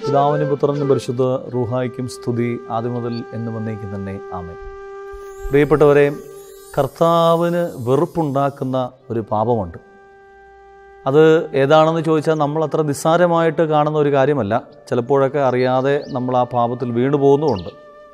പിതാവിനും പുത്രനും പരിശുദ്ധ റൂഹായിക്കും സ്തുതി ആദ്യം മുതൽ എന്ന് വന്നേക്കും തന്നെ ആമേ പ്രിയപ്പെട്ടവരെ കർത്താവിന് വെറുപ്പുണ്ടാക്കുന്ന ഒരു പാപമുണ്ട് അത് ഏതാണെന്ന് ചോദിച്ചാൽ നമ്മൾ അത്ര നിസ്സാരമായിട്ട് കാണുന്ന ഒരു കാര്യമല്ല ചിലപ്പോഴൊക്കെ അറിയാതെ നമ്മൾ ആ പാപത്തിൽ വീണു പോകുന്നുമുണ്ട്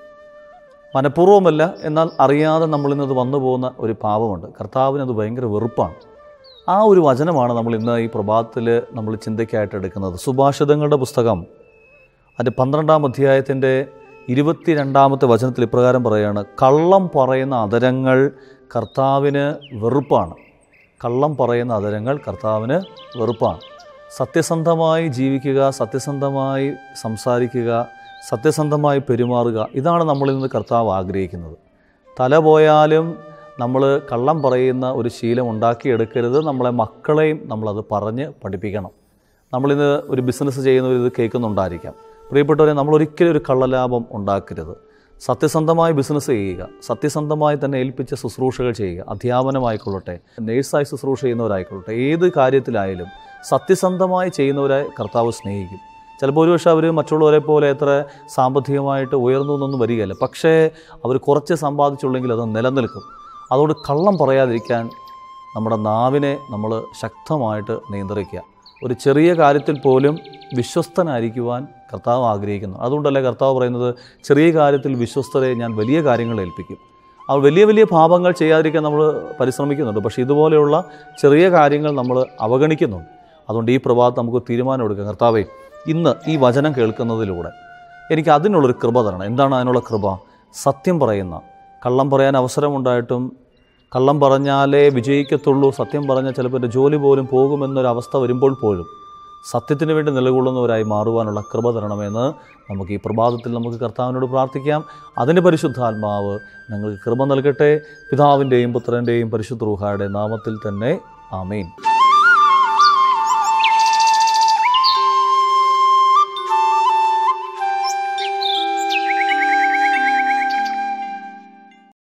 മനഃപൂർവ്വമല്ല എന്നാൽ അറിയാതെ നമ്മളിൽ നിന്ന് വന്നു പോകുന്ന ഒരു പാപമുണ്ട് കർത്താവിന് അത് ഭയങ്കര വെറുപ്പാണ് ആ ഒരു വചനമാണ് നമ്മൾ ഇന്ന് ഈ പ്രഭാതത്തിൽ നമ്മൾ ചിന്തയ്ക്കായിട്ട് എടുക്കുന്നത് സുഭാഷിതങ്ങളുടെ പുസ്തകം അതിൻ്റെ പന്ത്രണ്ടാം അധ്യായത്തിൻ്റെ ഇരുപത്തിരണ്ടാമത്തെ വചനത്തിൽ ഇപ്രകാരം പറയുകയാണ് കള്ളം പറയുന്ന അതരങ്ങൾ കർത്താവിന് വെറുപ്പാണ് കള്ളം പറയുന്ന അതരങ്ങൾ കർത്താവിന് വെറുപ്പാണ് സത്യസന്ധമായി ജീവിക്കുക സത്യസന്ധമായി സംസാരിക്കുക സത്യസന്ധമായി പെരുമാറുക ഇതാണ് നമ്മളിൽ നിന്ന് കർത്താവ് ആഗ്രഹിക്കുന്നത് തല പോയാലും നമ്മൾ കള്ളം പറയുന്ന ഒരു ശീലം ഉണ്ടാക്കിയെടുക്കരുത് നമ്മളെ മക്കളെയും നമ്മളത് പറഞ്ഞ് പഠിപ്പിക്കണം നമ്മളിന്ന് ഒരു ബിസിനസ് ചെയ്യുന്നവർ ഇത് കേൾക്കുന്നുണ്ടായിരിക്കാം പ്രിയപ്പെട്ടവരെ നമ്മൾ ഒരിക്കലും ഒരു കള്ളലാഭം ഉണ്ടാക്കരുത് സത്യസന്ധമായി ബിസിനസ് ചെയ്യുക സത്യസന്ധമായി തന്നെ ഏൽപ്പിച്ച ശുശ്രൂഷകൾ ചെയ്യുക അധ്യാപനമായിക്കൊള്ളട്ടെ നേഴ്സായി ശുശ്രൂഷ ചെയ്യുന്നവരായിക്കൊള്ളട്ടെ ഏത് കാര്യത്തിലായാലും സത്യസന്ധമായി ചെയ്യുന്നവരെ കർത്താവ് സ്നേഹിക്കും ചിലപ്പോൾ ഒരുപക്ഷെ അവർ മറ്റുള്ളവരെ പോലെ എത്ര സാമ്പത്തികമായിട്ട് ഉയർന്നു എന്നൊന്നും വരികയില്ല പക്ഷേ അവർ കുറച്ച് സമ്പാദിച്ചുള്ളെങ്കിൽ അത് നിലനിൽക്കും അതുകൊണ്ട് കള്ളം പറയാതിരിക്കാൻ നമ്മുടെ നാവിനെ നമ്മൾ ശക്തമായിട്ട് നിയന്ത്രിക്കുക ഒരു ചെറിയ കാര്യത്തിൽ പോലും വിശ്വസ്തനായിരിക്കുവാൻ കർത്താവ് ആഗ്രഹിക്കുന്നു അതുകൊണ്ടല്ലേ കർത്താവ് പറയുന്നത് ചെറിയ കാര്യത്തിൽ വിശ്വസ്തരെ ഞാൻ വലിയ കാര്യങ്ങൾ ഏൽപ്പിക്കും അവർ വലിയ വലിയ പാപങ്ങൾ ചെയ്യാതിരിക്കാൻ നമ്മൾ പരിശ്രമിക്കുന്നുണ്ട് പക്ഷേ ഇതുപോലെയുള്ള ചെറിയ കാര്യങ്ങൾ നമ്മൾ അവഗണിക്കുന്നുണ്ട് അതുകൊണ്ട് ഈ പ്രഭാതം നമുക്ക് തീരുമാനം എടുക്കാം കർത്താവേ ഇന്ന് ഈ വചനം കേൾക്കുന്നതിലൂടെ എനിക്ക് അതിനുള്ളൊരു കൃപ തരണം എന്താണ് അതിനുള്ള കൃപ സത്യം പറയുന്ന കള്ളം പറയാൻ അവസരമുണ്ടായിട്ടും കള്ളം പറഞ്ഞാലേ വിജയിക്കത്തുള്ളൂ സത്യം പറഞ്ഞാൽ ചിലപ്പോൾ എൻ്റെ ജോലി പോലും പോകുമെന്നൊരവസ്ഥ വരുമ്പോൾ പോലും സത്യത്തിന് വേണ്ടി നിലകൊള്ളുന്നവരായി മാറുവാനുള്ള കൃപ തരണമെന്ന് നമുക്ക് ഈ പ്രഭാതത്തിൽ നമുക്ക് കർത്താവിനോട് പ്രാർത്ഥിക്കാം അതിന് പരിശുദ്ധാത്മാവ് ഞങ്ങൾക്ക് കൃപ നൽകട്ടെ പിതാവിൻ്റെയും പുത്രൻ്റെയും പരിശുദ്ധ റൂഹായുടെ നാമത്തിൽ തന്നെ ആമേൻ